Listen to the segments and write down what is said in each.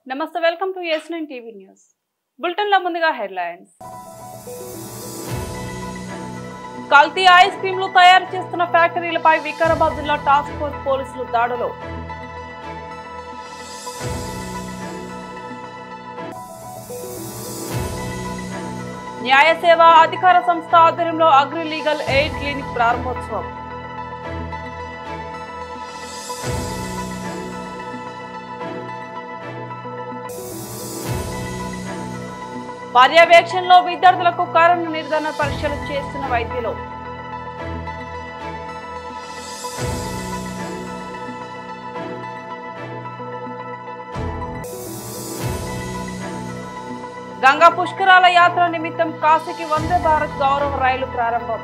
నమస్తే welcome to S nine TV news bulletin లో ముందుగా హెడ్లైన్స్ కల్తీ ఐస్ క్రీంలు తయారు చేస్తున్న ఫ్యాక్టరీలపై వికారాబాద్ జిల్లా టాస్క్ ఫోర్స్ పోలీసులు దాడులు న్యాయ సేవా అధికార సంస్థ ఆధ్వర్యంలో అగ్రి లీగల్ ఎయిడ్ క్లినిక్ ప్రారంభోత్సవం పర్యవేక్షణలో విద్యార్థులకు కరోనా నిర్ధారణ పరీక్షలు చేస్తున్న వైద్యులు గంగా పుష్కరాల యాత్ర నిమిత్తం కాశీకి వందే భారత్ గౌరవ రైలు ప్రారంభం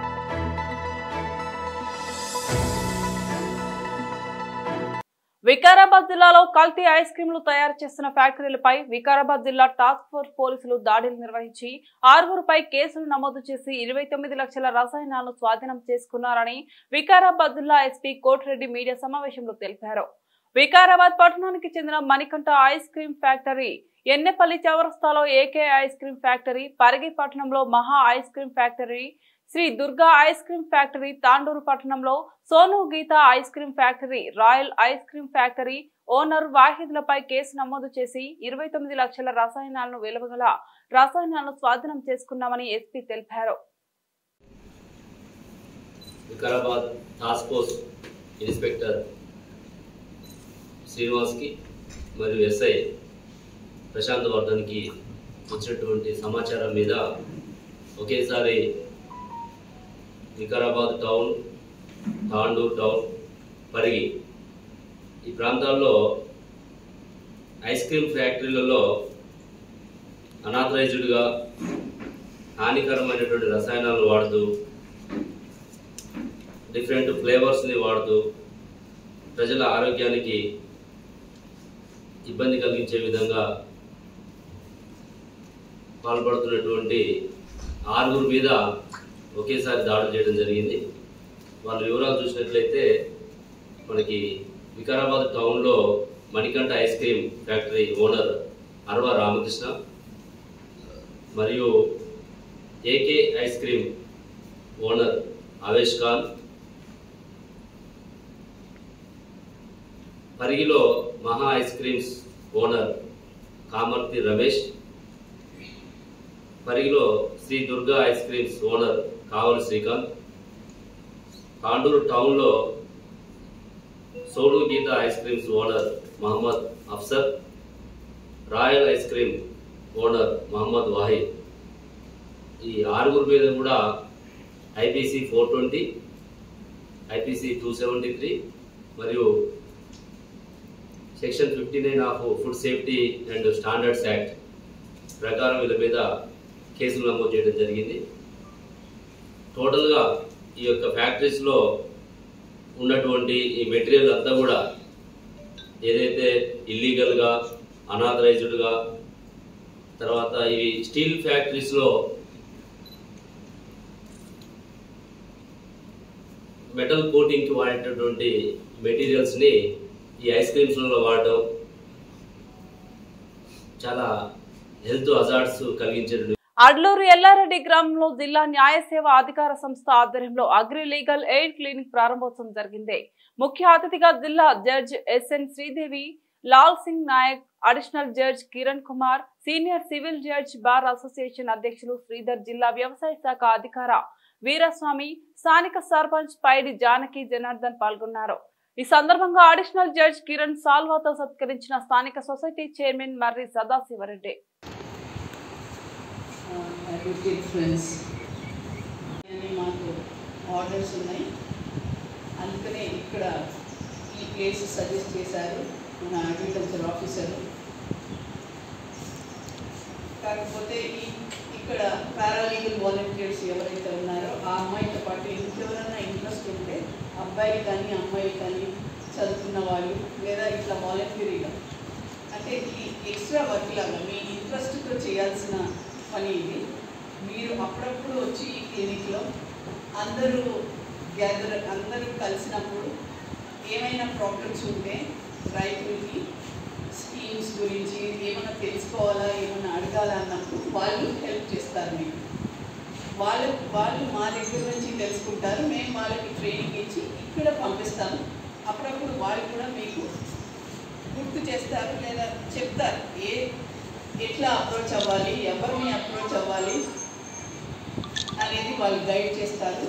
వికారాబాద్ జిల్లాలో కల్తీ ఐస్ క్రీంలు తయారు చేస్తున్న ఫ్యాక్టరీలపై వికారాబాద్ జిల్లా టాస్క్ ఫోర్స్ పోలీసులు దాడులు నిర్వహించి ఆరుగురుపై కేసులు నమోదు చేసి ఇరవై తొమ్మిది లక్షల రసాయనాలను స్వాధీనం చేసుకున్నారని వికారాబాద్ జిల్లా ఎస్పీ కోటిరెడ్డి మీడియా సమావేశంలో తెలిపారు వికారాబాద్ పట్టణానికి చెందిన Manikanta ice cream factory Ennepally చౌరస్తాలో AK ice cream factory Parigi పట్టణంలో Maha ice cream factory Shri Durga ice cream factory Tandur పట్టణంలో Sonu Geetha ice cream factory royal ice cream factory owner వాహిద్లపై కేసు నమోదు చేసి ఇరవై తొమ్మిది లక్షల రసాయనాలను విలువగల రసాయనాలను స్వాధీనం చేసుకున్నామని ఎస్పీ తెలిపారు వికారాబాద్ టాస్క్ ఫోర్స్ ఇన్స్పెక్టర్ శ్రీనివాస్కి మరియు ఎస్ఐ ప్రశాంత్ వర్ధన్కి వచ్చినటువంటి సమాచారం మీద ఒకేసారి వికారాబాద్ టౌన్ తాండూర్ టౌన్ పరిగి ఈ ప్రాంతాల్లో ఐస్ క్రీమ్ ఫ్యాక్టరీలలో అనాథరైజ్డ్గా హానికరమైనటువంటి రసాయనాలు వాడుతూ డిఫరెంట్ ఫ్లేవర్స్ని వాడుతూ ప్రజల ఆరోగ్యానికి ఇబ్బంది కలిగించే విధంగా పాల్పడుతున్నటువంటి ఆరుగురు మీద ఒకేసారి దాడులు చేయడం జరిగింది వాళ్ళ వివరాలు చూసినట్లయితే మనకి వికారాబాద్ టౌన్లో Manikanta ice cream factory owner Arava Ramakrishna మరియు AK ice cream owner Avesh Khan పరిగిలో Maha ice creams owner Kamarthi Ramesh పరిగిలో Shri Durga ice creams owner Kavali Srikanth Tandur టౌన్లో Sonu Geetha ice creams owner Mohammed Afsar royal ice cream owner Mohammed Wahid ఈ ఆరుగురు మీద కూడా IPC four twenty IPC two seventy three మరియు section fifty nine of food safety and standards act ప్రకారం వీళ్ళ మీద కేసులు నమోదు చేయడం జరిగింది టోటల్గా ఈ యొక్క ఫ్యాక్టరీస్లో ఉన్నటువంటి ఈ మెటీరియల్ అంతా కూడా ఏదైతే ఇల్లీగల్గా అనాథరైజ్డ్గా తర్వాత ఇవి స్టీల్ ఫ్యాక్టరీస్లో మెటల్ కోటింగ్కి వాడేటటువంటి మెటీరియల్స్ని ఈ ఐస్ క్రీమ్స్లలో వాడటం చాలా హెల్త్ అజార్ట్స్ కలిగించేటువంటి అడ్లూరు ఎల్లారెడ్డి గ్రామంలో జిల్లా న్యాయ సేవ అధికార సంస్థ ఆధ్వర్యంలో అగ్రి లీగల్ ఎయిడ్ క్లినిక్ ప్రారంభోత్సవం జరిగింది ముఖ్య అతిథిగా జిల్లా judge SN Sridevi Lal Singh Naik additional judge Kiran Kumar senior civil judge bar association అధ్యక్షులు శ్రీధర్ జిల్లా వ్యవసాయ శాఖ అధికార వీరస్వామి స్థానిక సర్పంచ్ పైడి జానకి జనార్దన్ పాల్గొన్నారు ఈ సందర్భంగా అడిషనల్ జడ్జ్ కిరణ్ సాల్వాతో సత్కరించిన స్థానిక society chairman Marri Sadashiva Reddy advocate friends అని మాకు ఆర్డర్స్ ఉన్నాయి అందుకనే ఇక్కడ ఈ ప్లేస్ సజెస్ట్ చేశారు మన అగ్రికల్చర్ ఆఫీసర్ కాకపోతే ఈ ఇక్కడ పారాలీగల్ వాలంటీర్స్ ఎవరైతే ఉన్నారో ఆ అమ్మాయితో పాటు ఇంకెవరైనా ఇంట్రెస్ట్ ఉంటే అబ్బాయి కానీ అమ్మాయి కానీ చదువుకున్న వాళ్ళు లేదా ఇట్లా వాలంటీరీగా అంటే ఈ ఎక్స్ట్రా వర్క్ లాగా మీ ఇంట్రెస్ట్తో చేయాల్సిన పని ఇది మీరు అప్పుడప్పుడు వచ్చి ఈ క్లినిక్లో అందరూ గ్యాదర్ అందరూ కలిసినప్పుడు ఏమైనా ప్రాబ్లమ్స్ ఉంటే రైతులకి స్కీమ్స్ గురించి ఏమైనా తెలుసుకోవాలా ఏమైనా అడగాలా అన్నప్పుడు వాళ్ళు హెల్ప్ చేస్తారు మీకు వాళ్ళు వాళ్ళు మా దగ్గర నుంచి తెలుసుకుంటారు మేము వాళ్ళకి ట్రైనింగ్ ఇచ్చి ఇక్కడ పంపిస్తాము అప్పుడప్పుడు వాళ్ళు కూడా మీకు గుర్తు చేస్తారు లేదా చెప్తారు ఏ ఎట్లా అప్రోచ్ అవ్వాలి ఎవరిని అప్రోచ్ అవ్వాలి అనేది వాళ్ళు గైడ్ చేస్తారు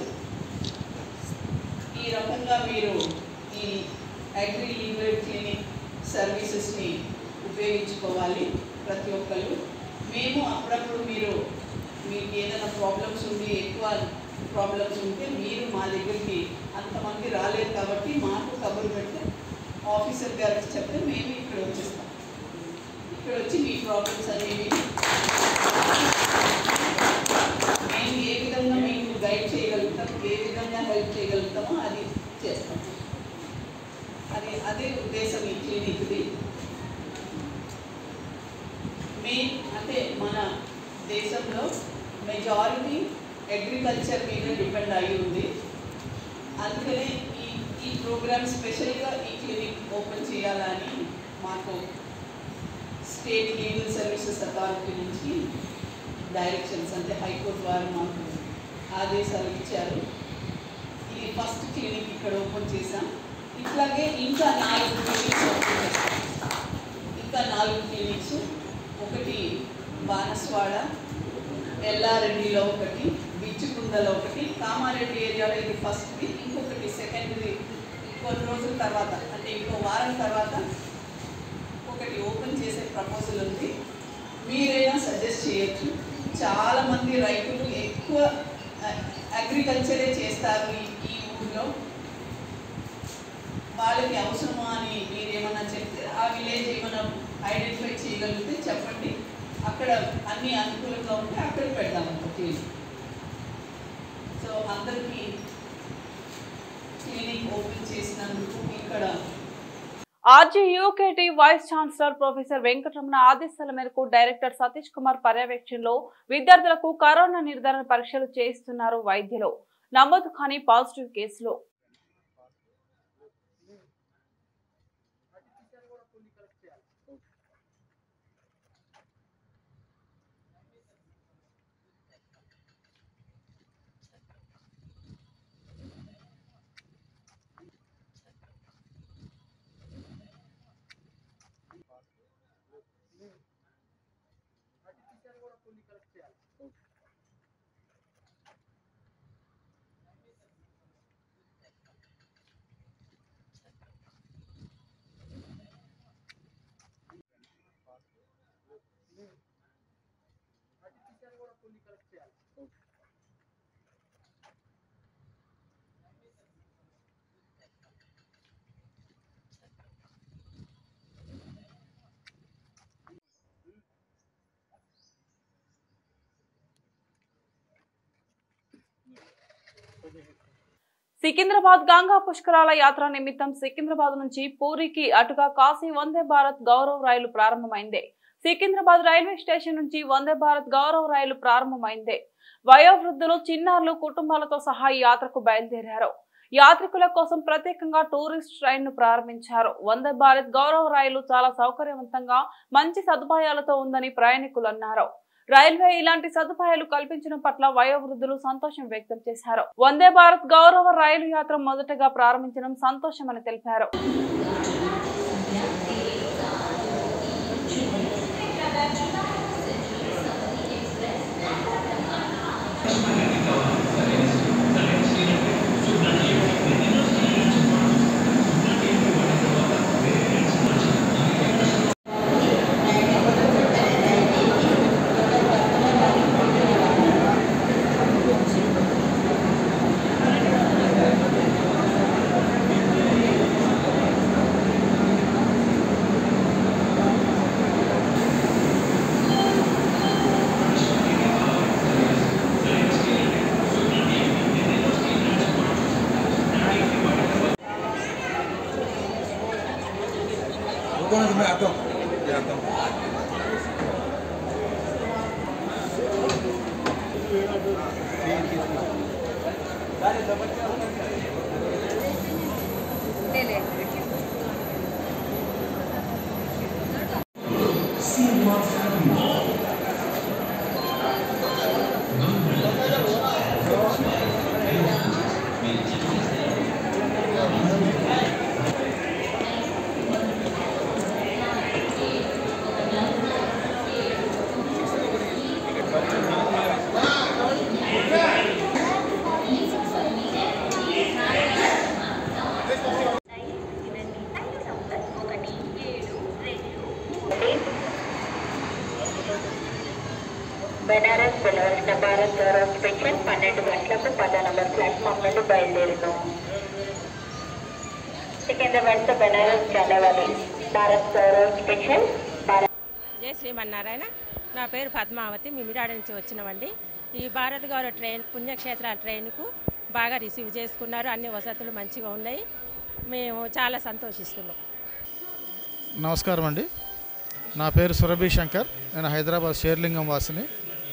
ఈ రకంగా మీరు ఈ అగ్రి లీగల్ క్లినిక్ సర్వీసెస్ని ఉపయోగించుకోవాలి ప్రతి ఒక్కరు మేము అప్పుడప్పుడు మీరు మీకు ఏదైనా ప్రాబ్లమ్స్ ఉండి ఎక్కువ ప్రాబ్లమ్స్ ఉంటే మీరు మా దగ్గరికి అంతమంది రాలేదు కాబట్టి మాకు కబురు పెడితే ఆఫీసర్ గారికి చెప్తే మేము ఇక్కడ వచ్చేస్తాం ఇక్కడ వచ్చి మీ ప్రాబ్లమ్స్ అనేవి మేము ఏ విధంగా మీకు గైడ్ చేయగలుగుతాం ఏ విధంగా హెల్ప్ చేయగలుగుతామో అది చేస్తాం అది అదే ఉద్దేశం ఈ క్లినిక్ది మెయిన్ అంటే మన దేశంలో మెజారిటీ అగ్రికల్చర్ మీద డిపెండ్ అయి ఉంది అందుకనే ఈ ఈ ప్రోగ్రామ్ స్పెషల్గా ఈ క్లినిక్ ఓపెన్ చేయాలని మాకు స్టేట్ లీగల్ సర్వీసెస్ అథారిటీ నుంచి డైరెక్షన్స్ అంటే హైకోర్టు వారు మాకు ఆదేశాలు ఇచ్చారు ఇది ఫస్ట్ క్లినిక్ ఇక్కడ ఓపెన్ చేశాం ఇట్లాగే ఇంకా నాలుగు క్లినిక్స్ ఓపెన్ చేస్తాం ఇంకా నాలుగు క్లినిక్స్ ఒకటి బానస్వాడ ఎల్లారెడ్డిలో ఒకటి బిచ్చుకుందలో ఒకటి కామారెడ్డి ఏరియాలో ఇది ఫస్ట్ది ఇంకొకటి సెకండ్ది కొన్ని రోజుల తర్వాత అంటే ఇంకో వారం తర్వాత ఒకటి ఓపెన్ చేసే ప్రపోజల్ ఉంది మీరైనా సజెస్ట్ చేయొచ్చు చాలామంది రైతులు ఎక్కువ అగ్రికల్చరే చేస్తారు ఈ ఈ ఊళ్ళో వాళ్ళకి అవసరమా అని మీరు ఏమన్నా చెప్తే ఆ విలేజ్ ఏమైనా ఐడెంటిఫై చేయగలిగితే చెప్పండి అక్కడ అన్ని అనుకూలంగా ఉంటే అక్కడ పెడదాం క్లినిక్ సో అందరికీ క్లినిక్ ఓపెన్ చేసినందుకు ఇక్కడ RG UKT vice chancellor professor Venkataramana ఆదేశాల మేరకు డైరెక్టర్ సతీష్ కుమార్ పర్యవేక్షణలో విద్యార్థులకు కరోనా నిర్ధారణ పరీక్షలు చేయిస్తున్నారు వైద్యులు నమోదు కాని పాజిటివ్ కేసులు సికింద్రాబాద్ గంగా పుష్కరాల యాత్ర నిమిత్తం సికింద్రాబాద్ నుంచి పూరికి అటుగా కాశీ వందే భారత్ గౌరవ రైలు ప్రారంభమైంది సికింద్రాబాద్ రైల్వే స్టేషన్ నుంచి వందే భారత్ గౌరవ రైలు ప్రారంభమైంది వయోవృద్ధులు చిన్నారులు కుటుంబాలతో సహా ఈ యాత్రకు బయలుదేరారు యాత్రికుల కోసం ప్రత్యేకంగా టూరిస్ట్ ట్రైన్ ను ప్రారంభించారు వందే భారత్ గౌరవ రైలు చాలా సౌకర్యవంతంగా మంచి సదుపాయాలతో ఉందని ప్రయాణికులు అన్నారు రైల్వే ఇలాంటి సదుపాయాలు కల్పించడం పట్ల వయోవృద్ధులు సంతోషం వ్యక్తం చేశారు వందే భారత్ గౌరవ రైలు యాత్ర మొదటగా ప్రారంభించడం సంతోషమని తెలిపారు रुको ना मैं आता हूँ मैं आता हूँ ले ले భారత్ గౌరవ్ స్పెషల్ పన్నెండు గంటలకు పదో నంబర్ ప్లాట్ఫామ్ నుండి బయలుదేరును సికింద్రాబాద్ తో బెనారస్ జానేవాలి భారత్ గౌరవ్ స్పెషల్ భారత్ జై శ్రీమన్నారాయణ నా పేరు పద్మావతి మిమిడాడ నుంచి వచ్చినామండి ఈ భారత్ గౌరవ ట్రైన్ పుణ్యక్షేత్రాల ట్రైన్కు బాగా రిసీవ్ చేసుకున్నారు అన్ని వసతులు మంచిగా ఉన్నాయి మేము చాలా సంతోషిస్తున్నాం నమస్కారం అండి నా పేరు సురభి శంకర్ నేను హైదరాబాద్ షేర్లింగం వాసిని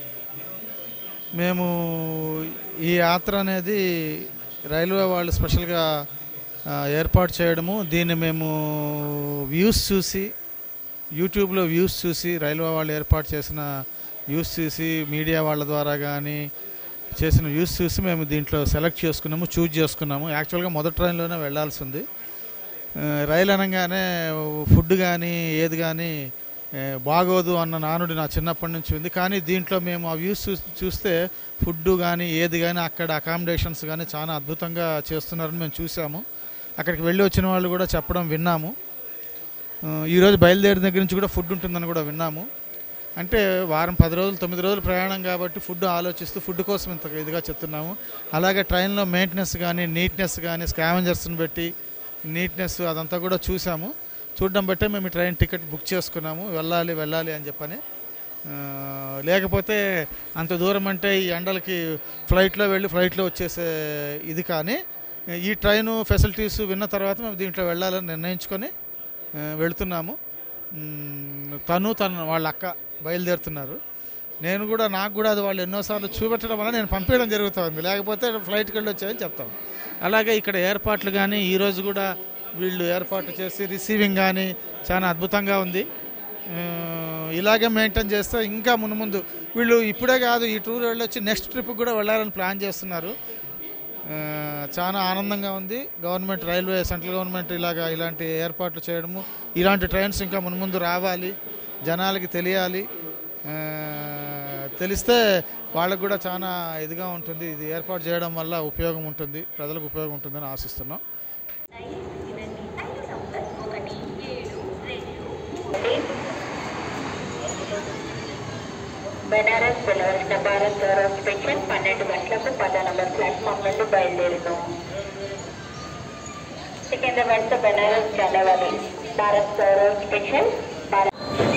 మేము ఈ యాత్ర అనేది రైల్వే వాళ్ళు స్పెషల్గా ఆ, ఏర్పాటు చేయడము దీన్ని మేము వ్యూస్ చూసి యూట్యూబ్లో వ్యూస్ చూసి రైల్వే వాళ్ళు ఏర్పాటు చేసిన వ్యూస్ చూసి మీడియా వాళ్ళ ద్వారా కానీ చేసిన వ్యూస్ చూసి మేము దీంట్లో సెలెక్ట్ చేసుకున్నాము చూజ్ చేసుకున్నాము యాక్చువల్గా మొదటి ట్రైన్లోనే వెళ్ళాల్సి ఉంది ఆ, రైలు అనగానే ఫుడ్ కానీ ఏది కానీ ఏ, బాగోదు అన్న నానుడి నా చిన్నప్పటి నుంచి ఉంది కానీ దీంట్లో మేము ఆ వ్యూస్ చూ చూస్తే ఫుడ్ కానీ ఏది కానీ అక్కడ అకామిడేషన్స్ కానీ చాలా అద్భుతంగా చేస్తున్నారని మేము చూసాము అక్కడికి వెళ్ళి వచ్చిన వాళ్ళు కూడా చెప్పడం విన్నాము ఆ, ఈరోజు బయలుదేరిన దగ్గర నుంచి కూడా ఫుడ్ ఉంటుందని కూడా విన్నాము అంటే వారం పది రోజులు తొమ్మిది రోజులు ప్రయాణం కాబట్టి ఫుడ్ ఆలోచిస్తూ ఫుడ్ కోసం ఇంత ఇదిగా చెప్తున్నాము అలాగే ట్రైన్లో మెయింటెనెన్స్ కానీ నీట్నెస్ కానీ స్కావెంజర్స్ని పెట్టి నీట్నెస్ అదంతా కూడా చూసాము చూడడం బట్టే మేము ఈ ట్రైన్ టికెట్ బుక్ చేసుకున్నాము వెళ్ళాలి వెళ్ళాలి అని చెప్పని ఆ, లేకపోతే అంత దూరం అంటే ఈ ఎండలకి ఫ్లైట్లో వెళ్ళి ఫ్లైట్లో వచ్చేసే ఇది కానీ ఈ ట్రైన్ ఫెసిలిటీస్ విన్న తర్వాత మేము దీంట్లో వెళ్ళాలని నిర్ణయించుకొని ఆ, వెళ్తున్నాము మ్, తను తను వాళ్ళ అక్క బయలుదేరుతున్నారు నేను కూడా నాకు కూడా అది వాళ్ళు ఎన్నోసార్లు చూపెట్టడం వల్ల నేను పంపించడం జరుగుతుంది లేకపోతే ఫ్లైట్కి వెళ్ళి వచ్చాయని చెప్తాం అలాగే ఇక్కడ ఏర్పాట్లు కానీ ఈరోజు కూడా వీళ్ళు ఏర్పాటు చేసి రిసీవింగ్ కానీ చాలా అద్భుతంగా ఉంది ఆ, ఇలాగే మెయింటైన్ చేస్తే ఇంకా మును ముందు వీళ్ళు ఇప్పుడే కాదు ఈ టూర్ వెళ్ళొచ్చి నెక్స్ట్ ట్రిప్ కూడా వెళ్ళాలని ప్లాన్ చేస్తున్నారు ఆ, చాలా ఆనందంగా ఉంది గవర్నమెంట్ రైల్వే సెంట్రల్ గవర్నమెంట్ ఇలాగా ఇలాంటి ఏర్పాట్లు చేయడము ఇలాంటి ట్రైన్స్ ఇంకా మున్ముందు రావాలి జనాలకి తెలియాలి ఆ, తెలిస్తే వాళ్ళకు కూడా చాలా ఇదిగా ఉంటుంది ఇది ఏర్పాటు చేయడం వల్ల ఉపయోగం ఉంటుంది ప్రజలకు ఉపయోగం ఉంటుందని ఆశిస్తున్నాం బెనారస్ వెళ్ళవలసిన భారత్ గౌరవ్ స్పెషల్ పన్నెండు గంటలకు పదో నంబర్ ప్లాట్ఫామ్ నుండి బయలుదేరును సికింద్రాబాద్ తో బెనారస్ జానేవాలి భారత్ గౌరవ్ స్పెషల్ భారత్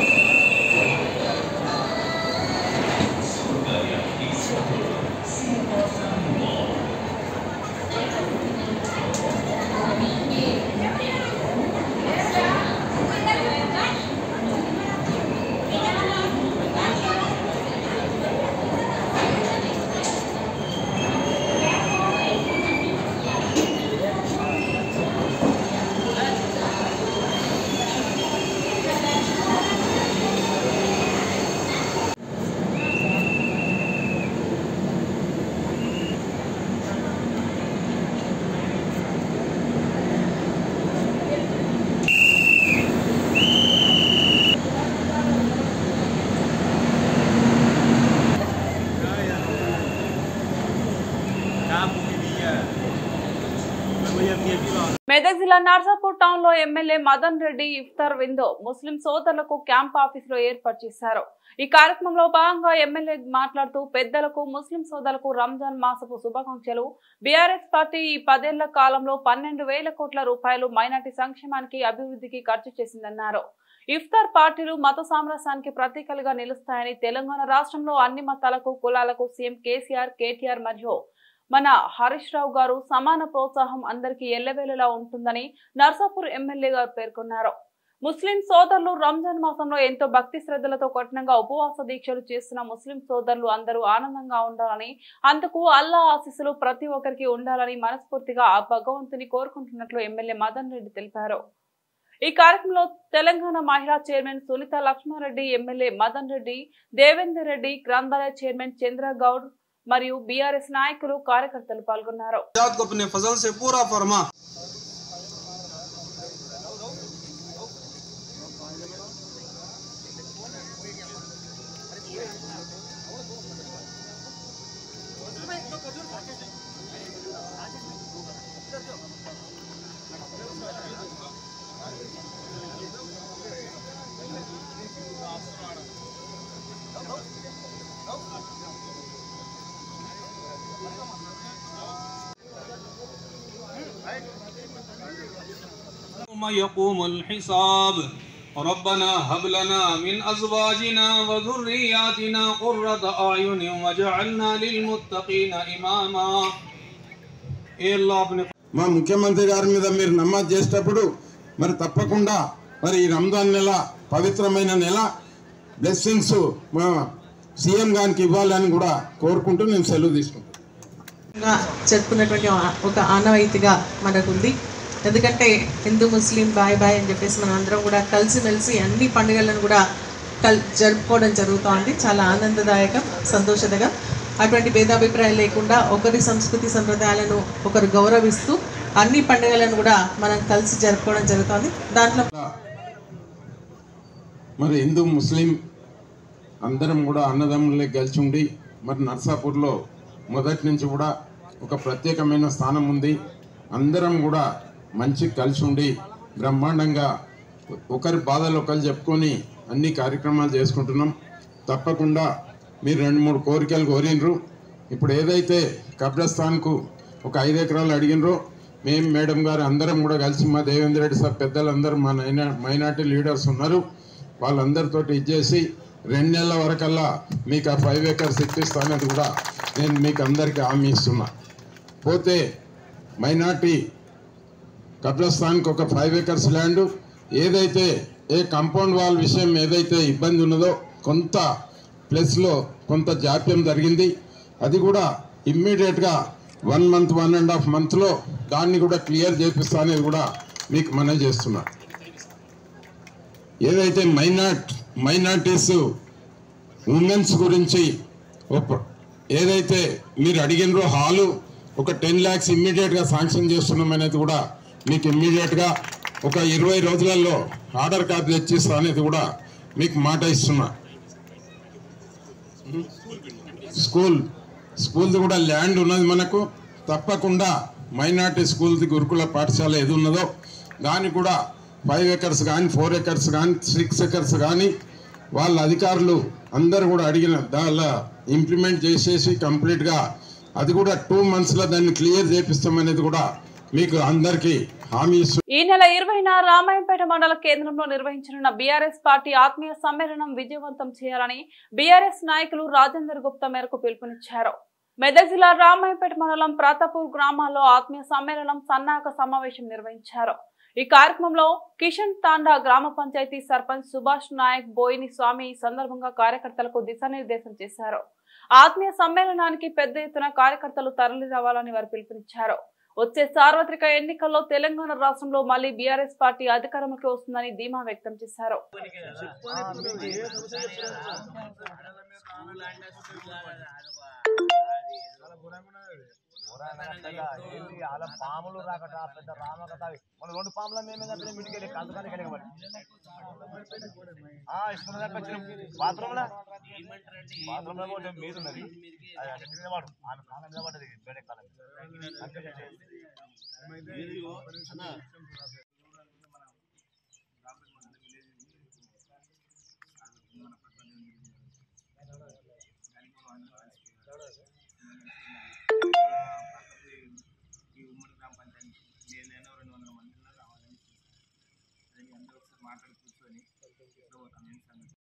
మెదక్ జిల్లా నర్సాపూర్ టౌన్ లో ఎమ్మెల్యే మదన్ రెడ్డి ఇఫ్తార్ విందో ముస్లిం సోదరులకు క్యాంప్ ఆఫీస్ లో ఏర్పాటు చేశారు ఈ కార్యక్రమంలో భాగంగా ఎమ్మెల్యే మాట్లాడుతూ పెద్దలకు ముస్లిం సోదరులకు రంజాన్ మాసపు శుభాకాంక్షలు బీఆర్ఎస్ పార్టీ ఈ పదేళ్ల కాలంలో పన్నెండు వేల కోట్ల రూపాయలు మైనార్టీ సంక్షేమానికి అభివృద్ధికి ఖర్చు చేసిందన్నారు ఇఫ్తార్ పార్టీలు మత సామరస్యానికి ప్రతీకలుగా నిలుస్తాయని తెలంగాణ రాష్ట్రంలో అన్ని మతాలకు కులాలకు సీఎం కేసీఆర్ కేటీఆర్ మరియు మన హరీష్ రావు గారు సమాన ప్రోత్సాహం అందరికీ ఎల్లవేళలా ఉంటుందని నర్సాపూర్ ఎమ్మెల్యే గారు పేర్కొన్నారు ముస్లిం సోదరులు రంజాన్ మాసంలో ఎంతో భక్తి శ్రద్ధలతో కఠినంగా ఉపవాస దీక్షలు చేస్తున్న ముస్లిం సోదరులు అందరూ ఆనందంగా ఉండాలని అందుకు అల్లా ఆశీస్సులు ప్రతి ఒక్కరికి ఉండాలని మనస్ఫూర్తిగా ఆ భగవంతుని కోరుకుంటున్నట్లు ఎమ్మెల్యే మదన్ రెడ్డి తెలిపారు ఈ కార్యక్రమంలో తెలంగాణ మహిళా చైర్మన్ సునీత లక్ష్మారెడ్డి ఎమ్మెల్యే మదన్ రెడ్డి దేవేందర్ రెడ్డి గ్రంథాలయ చైర్మన్ చంద్రగౌడ్ మరియు బీఆర్ఎస్ నాయకులు కార్యకర్తలు పాల్గొన్నారు जात को अपने फजल से पूरा फरमा يوم يقوم الحساب ربنا هب لنا من أزواجنا وذرياتنا قرة أعين وجعلنا للمتقين إماما إيه الله अपने మా ముఖ్యమంత్రి గారి మీద మీరు నమాజ్ చేసేటప్పుడు మరి తప్పకుండా మరి ఈ రంజాన్ నెల పవిత్రమైన నెల బ్లెస్సింగ్స్ మా సీఎం గారికి ఇవ్వాలని కూడా కోరుకుంటూ నేను సెలవు తీసుకుంటాను గా జరుపుకున్నటువంటి ఆ- ఒక ఆనవాయితీగా మనకుంది ఎందుకంటే హిందూ ముస్లిం బాయ్ బాయ్ అని చెప్పేసి మనం అందరం కూడా కలిసిమెలిసి అన్ని పండుగలను కూడా కల్ జరుపుకోవడం జరుగుతోంది చాలా ఆనందదాయకం సంతోషదగా అటువంటి భేదాభిప్రాయం లేకుండా ఒకరి సంస్కృతి సంప్రదాయాలను ఒకరు గౌరవిస్తూ అన్ని పండుగలను కూడా మనం కలిసి జరుపుకోవడం జరుగుతోంది దాంట్లో మరి హిందూ ముస్లిం అందరం కూడా అన్నదమ్ములే కలిసి ఉండి మరి నర్సాపూర్లో మొదటి నుంచి కూడా ఒక ప్రత్యేకమైన స్థానం ఉంది అందరం కూడా మంచి కలిసి ఉండి బ్రహ్మాండంగా ఒకరి బాధలు ఒకరు చెప్పుకొని అన్ని కార్యక్రమాలు చేసుకుంటున్నాం తప్పకుండా మీరు రెండు మూడు కోరికలు కోరినరు ఇప్పుడు ఏదైతే కబ్రస్థాన్కు ఒక ఐదు ఎకరాలు అడిగినరో మేము మేడం గారు అందరం కూడా కలిసి మా దేవేంద్ర రెడ్డి సార్ పెద్దలందరూ మా నైనా మైనార్టీ లీడర్స్ ఉన్నారు వాళ్ళందరితోటి ఇచ్చేసి రెండు నెలల వరకల్లా మీకు ఆ ఫైవ్ ఏకర్స్ ఇప్పిస్తానని కూడా నేను మీకు అందరికీ హామీ ఇస్తున్నా పోతే మైనార్టీ కబ్రస్థాన్కి ఒక ఫైవ్ ఏకర్స్ ల్యాండ్ ఏదైతే ఏ కాంపౌండ్ వాల్ విషయం ఏదైతే ఇబ్బంది ఉన్నదో కొంత ప్లస్లో కొంత జాప్యం జరిగింది అది కూడా ఇమ్మీడియట్గా one month one and half మంత్లో దాన్ని కూడా క్లియర్ చేపిస్తా అనేది కూడా మీకు మనవి చేస్తున్నా ఏదైతే మైనార్ట్ మైనార్టీస్ ఉమెన్స్ గురించి ఒక- ఏదైతే మీరు అడిగినరో హాలు ఒక టెన్ ల్యాక్స్ ఇమ్మీడియట్గా శాంక్షన్ చేస్తున్నాం అనేది కూడా మీకు ఇమ్మీడియట్గా ఒక ఇరవై రోజులలో ఆర్డర్ కాపీ తెచ్చిస్తా అనేది కూడా మీకు మాట ఇస్తున్నా స్కూల్ స్కూల్ది కూడా ల్యాండ్ ఉన్నది మనకు తప్పకుండా మైనార్టీ స్కూల్ది గురుకుల పాఠశాల ఏది ఉన్నదో దానికి కూడా ఫైవ్ ఎకర్స్ కానీ ఫోర్ ఎకర్స్ కానీ సిక్స్ ఎకర్స్ కానీ వాళ్ళ అధికారులు అందరు కూడా అడిగిన దానిలో ఇంప్లిమెంట్ చేసేసి కంప్లీట్గా అది కూడా టూ మంత్స్లో దాన్ని క్లియర్ చేపిస్తామనేది కూడా మీకు అందరికీ హామీ ఇస్తూ ఈ నెల ఇరవైన రామాయంపేట మండల కేంద్రంలో నిర్వహించనున్న బీఆర్ఎస్ పార్టీ ఆత్మీయ సమ్మేళనం విజయవంతం చేయాలని బీఆర్ఎస్ నాయకులు రాజేందర్ గుప్తా మేరకు పిలుపునిచ్చారు మెదక్ జిల్లా రామాయంపేట మండలం ప్రాతాపూర్ గ్రామాల్లో ఆత్మీయ సమ్మేళనం సన్నాహక సమావేశం నిర్వహించారు ఈ కార్యక్రమంలో కిషన్ తాండా గ్రామ పంచాయతీ సర్పంచ్ సుభాష్ నాయక్ బోయిని స్వామి ఈ సందర్భంగా కార్యకర్తలకు దిశానిర్దేశం చేశారు ఆత్మీయ సమ్మేళనానికి పెద్ద ఎత్తున కార్యకర్తలు తరలి రావాలని వారు పిలుపునిచ్చారు వచ్చే సార్వత్రిక ఎన్నికల్లో తెలంగాణ రాష్ట్రంలో మళ్లీ బీఆర్ఎస్ పార్టీ అధికారంలోకి వస్తుందని ధీమా వ్యక్తం చేశారు అలా పాములు రాకట పెద్ద రామకథ అవి. మన రెండు పాముల మేమే కదా మిడికెళ్ళి కందుకానికి వెళ్ళబడి ఇష్టం దాకా వచ్చిన బాత్రూమ్ లో బాత్రూమ్ లో కూడా మీద ఉన్నది అది అక్కడ కింద పడు ఆమె కాలం మీద పడ్డది బెడే కాలం ఈ ఉమ్మడి గ్రామ పంచాయతీ నేనైనా రెండు వందల మందిలో రావాలని అది అందరూ ఒకసారి మాట్లాడి కూర్చొని ఎక్కడ పోతాం ఏం సంగతి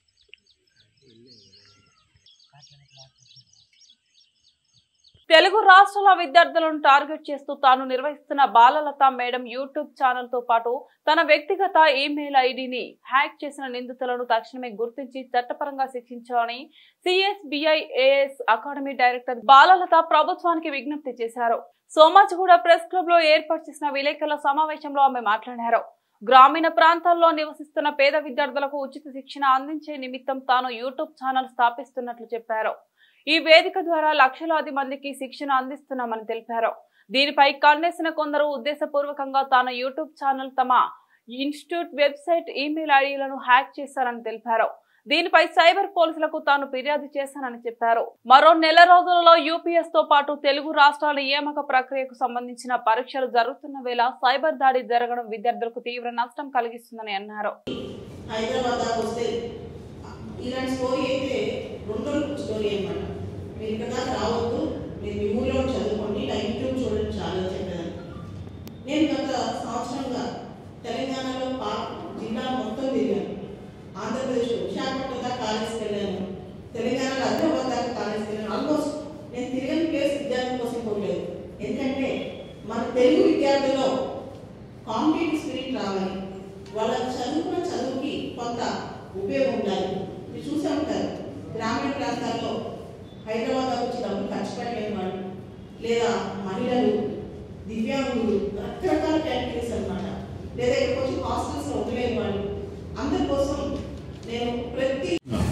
తెలుగు రాష్ట్రాల విద్యార్థులను టార్గెట్ చేస్తూ తాను నిర్వహిస్తున్న బాలలత మేడం యూట్యూబ్ ఛానల్ తో పాటు తన వ్యక్తిగత ఈమెయిల్ ఐడిని హ్యాక్ చేసిన నిందితులను తక్షణమే గుర్తించి చట్టపరంగా శిక్షించాలని CSBI AS academy director Balalatha ప్రభుత్వానికి విజ్ఞప్తి చేశారు సోమాజిగూడ ప్రెస్ క్లబ్ లో ఏర్పాటు చేసిన విలేకరుల సమావేశంలో ఆమె మాట్లాడారు గ్రామీణ ప్రాంతాల్లో నివసిస్తున్న పేద విద్యార్థులకు ఉచిత శిక్షణ అందించే నిమిత్తం తాను యూట్యూబ్ ఛానల్ స్థాపిస్తున్నట్లు చెప్పారు ఈ వేదిక ద్వారా లక్షలాది మందికి శిక్షణ అందిస్తున్నామని తెలిపారు దీనిపై కన్నేసిన కొందరు ఉద్దేశపూర్వకంగా తాను యూట్యూబ్ ఛానల్ తమ ఇన్స్టిట్యూట్ వెబ్సైట్ ఈమెయిల్ ఐడీలను హ్యాక్ చేశారని తెలిపారు దీనిపై సైబర్ పోలీసులకు తాను ఫిర్యాదు చేశానని చెప్పారు మరో నెల రోజులలో యూపీఎస్ తో పాటు తెలుగు రాష్ట్రాల నియామక ప్రక్రియకు సంబంధించిన పరీక్షలు జరుగుతున్న వేళ సైబర్ దాడి జరగడం విద్యార్థులకు తీవ్ర నష్టం కలిగిస్తుందని అన్నారు హైదరాబాద్ దాకా వస్తే ఇలాంటి స్టోరీ అయితే రెండో స్టోరీ అనమాట మీరు ఇక్కడ దాకా రావద్దు మీరు మీ ఊళ్ళో చదువుకోండి నా యూట్యూబ్ చూడండి చాలా చెప్పేదాన్ని నేను గత సంవత్సరంగా తెలంగాణ కాంపిటేటివ్ స్పిరిట్ రావాలి వాళ్ళ చదువుకున్న చదువుకి కొంత ఉపయోగం ఉండాలి మీరు చూసే ఉంటారు గ్రామీణ ప్రాంతాల్లో హైదరాబాద్ వచ్చి డబ్బులు ఖర్చు పెట్టలేని వాళ్ళు లేదా మహిళలు దివ్యాంగులు రకరకాల కేటగిరీస్ అన్నమాట లేదా ఇక్కడికి వచ్చి హాస్టల్స్లో ఉండలేని వాళ్ళు అందరి కోసం నేను ప్రతి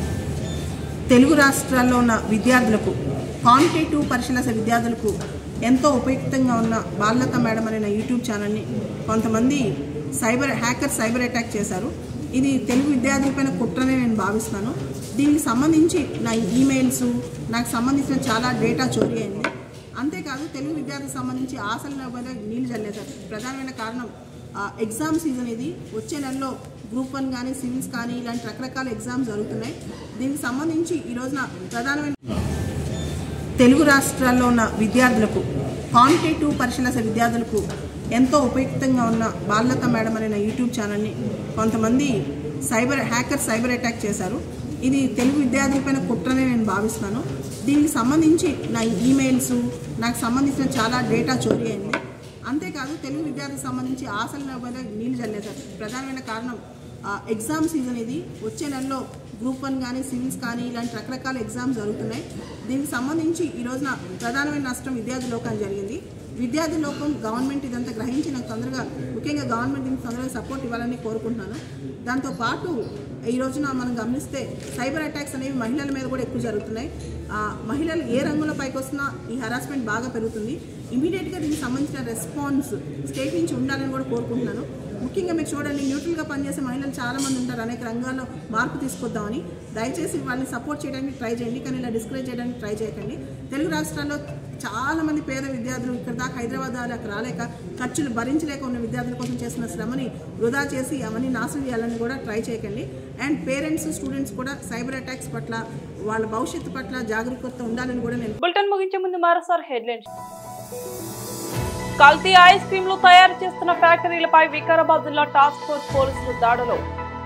తెలుగు రాష్ట్రాల్లో ఉన్న విద్యార్థులకు కాంపిటేటివ్ పరీక్షల విద్యార్థులకు ఎంతో ఉపయుక్తంగా ఉన్న బాలలత మేడం అనే నా యూట్యూబ్ ఛానల్ని కొంతమంది సైబర్ హ్యాకర్ సైబర్ అటాక్ చేశారు ఇది తెలుగు విద్యార్థులపైన కుట్రనే నేను భావిస్తున్నాను దీనికి సంబంధించి నా ఈమెయిల్స్ నాకు సంబంధించిన చాలా డేటా చోరీ అయింది అంతేకాదు తెలుగు విద్యార్థులకు సంబంధించి ఆశల మీద నీళ్లు చల్లేశారు ప్రధానమైన కారణం ఎగ్జామ్ సీజన్ ఇది వచ్చే నెలలో గ్రూప్ వన్ కానీ సివిల్స్ కానీ ఇలాంటి రకరకాల ఎగ్జామ్స్ జరుగుతున్నాయి దీనికి సంబంధించి ఈ రోజున ప్రధానమైన తెలుగు రాష్ట్రాల్లో ఉన్న విద్యార్థులకు కాంపిటేటివ్ పరీక్షల విద్యార్థులకు ఎంతో ఉపయుక్తంగా ఉన్న బాలలత మేడం అనే నా యూట్యూబ్ ఛానల్ని కొంతమంది సైబర్ హ్యాకర్ సైబర్ అటాక్ చేశారు ఇది తెలుగు విద్యార్థులపైన కుట్రనే నేను భావిస్తున్నాను దీనికి సంబంధించి నా ఈమెయిల్స్ నాకు సంబంధించిన చాలా డేటా చోరీ అయింది అంతేకాదు తెలుగు విద్యార్థులకు సంబంధించి ఆశల మీద నీళ్లు చల్లేశారు ప్రధానమైన కారణం ఎగ్జామ్ సీజన్ ఇది వచ్చే నెలలో గ్రూప్ వన్ కానీ సివిల్స్ కానీ ఇలాంటి రకరకాల ఎగ్జామ్స్ జరుగుతున్నాయి దీనికి సంబంధించి ఈ రోజున ప్రధానమైన నష్టం విద్యార్థి లోకం జరిగింది విద్యార్థి లోకం గవర్నమెంట్ ఇదంతా గ్రహించి నాకు తొందరగా ముఖ్యంగా గవర్నమెంట్ దీనికి తొందరగా సపోర్ట్ ఇవ్వాలని కోరుకుంటున్నాను దాంతోపాటు ఈ రోజున మనం గమనిస్తే సైబర్ అటాక్స్ అనేవి మహిళల మీద కూడా ఎక్కువ జరుగుతున్నాయి ఆ, మహిళలు ఏ రంగుల పైకి వస్తున్నా ఈ హరాస్మెంట్ బాగా పెరుగుతుంది ఇమీడియట్గా దీనికి సంబంధించిన రెస్పాన్స్ స్టేట్ నుంచి ఉండాలని కూడా కోరుకుంటున్నాను ముఖ్యంగా మీరు చూడండి న్యూట్రల్గా పనిచేసే మహిళలు చాలా మంది ఉంటారు అనేక రంగాల్లో మార్పు తీసుకొద్దామని దయచేసి వాళ్ళని సపోర్ట్ చేయడానికి ట్రై చేయండి కానీ ఇలా డిస్కరేజ్ చేయడానికి ట్రై చేయకండి తెలుగు రాష్ట్రాల్లో చాలా మంది పేద విద్యార్థులు ఇక్కడ దాకా హైదరాబాద్ దాకా రాలేక ఖర్చులు భరించలేక ఉన్న విద్యార్థుల కోసం చేసిన శ్రమని వృధా చేసి అవన్నీ నాశనం చేయాలని కూడా ట్రై చేయకండి అండ్ పేరెంట్స్ స్టూడెంట్స్ కూడా సైబర్ అటాక్స్ పట్ల వాళ్ళ భవిష్యత్తు పట్ల జాగరూకత ఉండాలని కూడా నేను బులెటిన్ ముగించే ముందు మరోసారి హెడ్లైన్స్ కల్తీ ఐస్ క్రీంలు తయారు చేస్తున్న ఫ్యాక్టరీలపై వికారాబాద్ జిల్లా టాస్క్ ఫోర్స్ పోలీసులు దాడులు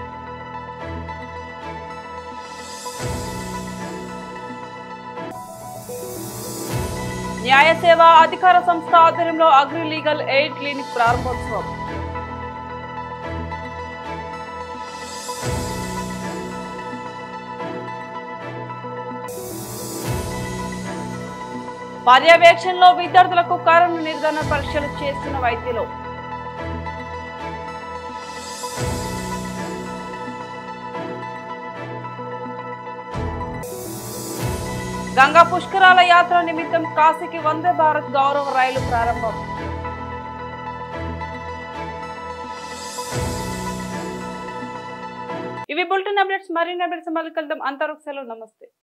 న్యాయ సేవ అధికార సంస్థ ఆధ్వర్యంలో అగ్రి లీగల్ ఎయిడ్ క్లినిక్ ప్రారంభోత్సవం పర్యవేక్షణలో విద్యార్థులకు కరోనా నిర్ధారణ పరీక్షలు చేస్తున్న వైద్యులు గంగా పుష్కరాల యాత్ర నిమిత్తం కాశీకి వందే భారత్ గౌరవ రైలు ప్రారంభం ఇవి బులెటిన్ అప్డేట్స్ మరిన్ని అప్డేట్స్ మళ్ళీ కలుద్దాం అంతవరకు సెలవు నమస్తే